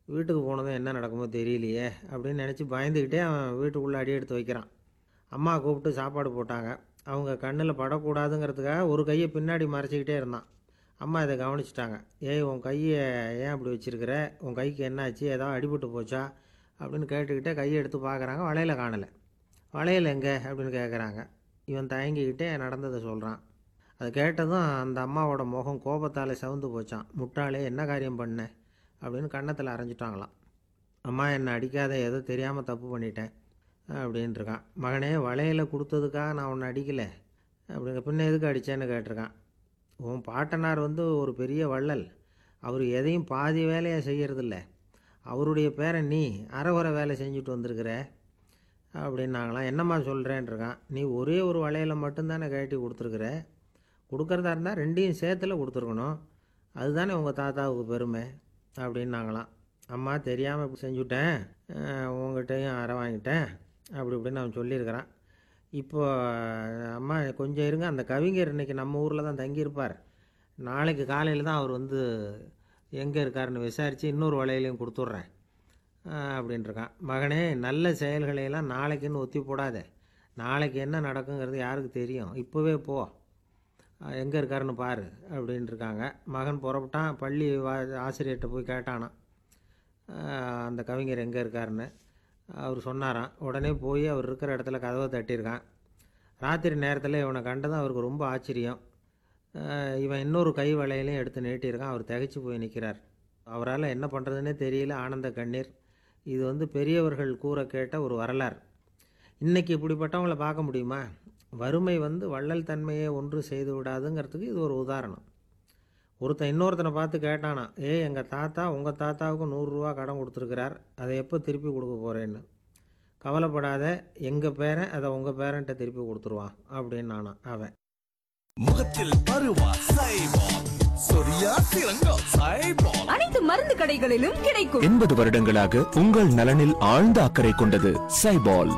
வீட்டுக்கு போனதும் என்ன நடக்குமோ தெரியலையே அப்படின்னு நினச்சி பயந்துக்கிட்டே அவன் வீட்டுக்குள்ளே அடி எடுத்து வைக்கிறான் அம்மா கூப்பிட்டு சாப்பாடு போட்டாங்க அவங்க கண்ணில் படக்கூடாதுங்கிறதுக்காக ஒரு கையை பின்னாடி மறைச்சிக்கிட்டே இருந்தான் அம்மா இதை கவனிச்சிட்டாங்க ஏய் உன் கையை ஏன் அப்படி வச்சிருக்கிற உன் கைக்கு என்னாச்சு ஏதாவது அடிபட்டு போச்சா அப்படின்னு கேட்டுக்கிட்டே கையை எடுத்து பார்க்குறாங்க வளையல காணலை வளையல் எங்கே அப்படின்னு கேட்குறாங்க இவன் தயங்கிக்கிட்டே நடந்ததை சொல்கிறான் அது கேட்டதும் அந்த அம்மாவோட முகம் கோபத்தால் சவுந்து போச்சான் முட்டாளே என்ன காரியம் பண்ண அப்படின்னு கன்னத்தில் அரைஞ்சிட்டாங்களாம் அம்மா என்னை அடிக்காத ஏதோ தெரியாமல் தப்பு பண்ணிட்டேன் அப்படின்ட்டு இருக்கான் மகனே வளையல கொடுத்ததுக்காக நான் உன்னை அடிக்கலை அப்படிங்க பின்ன எதுக்கு அடித்தேன்னு கேட்டிருக்கான் உன் பாட்டனார் வந்து ஒரு பெரிய வள்ளல் அவர் எதையும் பாதி வேலையை செய்யறதில்ல அவருடைய பேரை நீ அரைகுறை வேலை செஞ்சுட்டு வந்திருக்கிற அப்படின்னாங்களாம் என்னம்மா சொல்கிறேன்ருக்கான் நீ ஒரே ஒரு வளையலை மட்டும்தானே கழட்டி கொடுத்துருக்குற கொடுக்குறதா இருந்தால் ரெண்டையும் சேர்த்துல கொடுத்துருக்கணும் அதுதானே உங்கள் தாத்தாவுக்கு பெருமை அப்படின்னாங்களாம் அம்மா தெரியாமல் இப்படி செஞ்சுட்டேன் அஹ் உங்ககிட்டயும் அரை வாங்கிட்டேன் அப்படி இப்படின்னு அவன் சொல்லியிருக்கிறான் இப்போ அம்மா கொஞ்சம் இருங்க அந்த கவிஞர் இன்னைக்கு நம்ம ஊரில் தான் தங்கியிருப்பார் நாளைக்கு காலையில் தான் அவர் வந்து எங்கே இருக்காருன்னு விசாரித்து இன்னொரு வலையிலையும் கொடுத்துட்றேன் அப்படின்ட்டுருக்கான் மகனே நல்ல செயல்களையெல்லாம் நாளைக்குன்னு ஒத்தி போடாத நாளைக்கு என்ன நடக்குங்கிறது யாருக்கு தெரியும் இப்போவே போ எங்கே இருக்காருன்னு பாரு அப்படின்ட்டு இருக்காங்க மகன் புறப்பட்டான் பள்ளி வா ஆசிரியர்கிட்ட போய் கேட்டானான் ஆஹ் அந்த கவிஞர் எங்கே இருக்காருன்னு அவர் சொன்னாராம் உடனே போய் அவர் இருக்கிற இடத்துல கதவை தட்டியிருக்கான் ராத்திரி நேரத்தில் இவனை கண்டதும் அவருக்கு ரொம்ப ஆச்சரியம் ஆஹ் இவன் இன்னொரு கை வளையலையும் எடுத்து நீட்டியிருக்கான் அவர் திகைச்சு போய் நிற்கிறார் அவரால் என்ன பண்ணுறதுனே தெரியல ஆனந்த கண்ணீர் இது வந்து பெரியவர்கள் கூற கேட்ட ஒரு வரலாறு இன்னைக்கு இப்படிப்பட்டவங்கள பார்க்க முடியுமா வறுமை வந்து வள்ளல் தன்மையை ஒன்று செய்து விடாதுங்கிறதுக்கு இது ஒரு உதாரணம் ஒருத்தன் இன்னொருத்தனை பார்த்து கேட்டானா ஏய் எங்கள் தாத்தா உங்கள் தாத்தாவுக்கு நூறுரூவா கடன் கொடுத்துருக்கிறார் அதை எப்போ திருப்பி கொடுக்க போகிறேன்னு கவலைப்படாத எங்கள் பேரன் அதை உங்கள் பேரன்ட்ட திருப்பி கொடுத்துருவான் அப்படின்னு நானான் அவன் முகத்தில் பருவா சைபால் சொரியா சிறங்கா சைபால் அனைத்து மருந்து கடைகளிலும் கிடைக்கும் எண்பது வருடங்களாக உங்கள் நலனில் ஆழ்ந்த அக்கறை கொண்டது சைபால்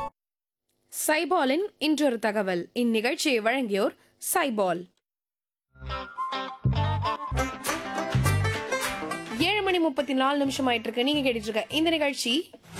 சைபாலின் இன்றொரு தகவல் இந்நிகழ்ச்சியை வழங்கியோர் சைபால் ஏழு மணி முப்பத்தி நாலு நிமிஷம் ஆயிட்டு இருக்கு நீங்க கேட்டுட்டு இருக்க இந்த நிகழ்ச்சி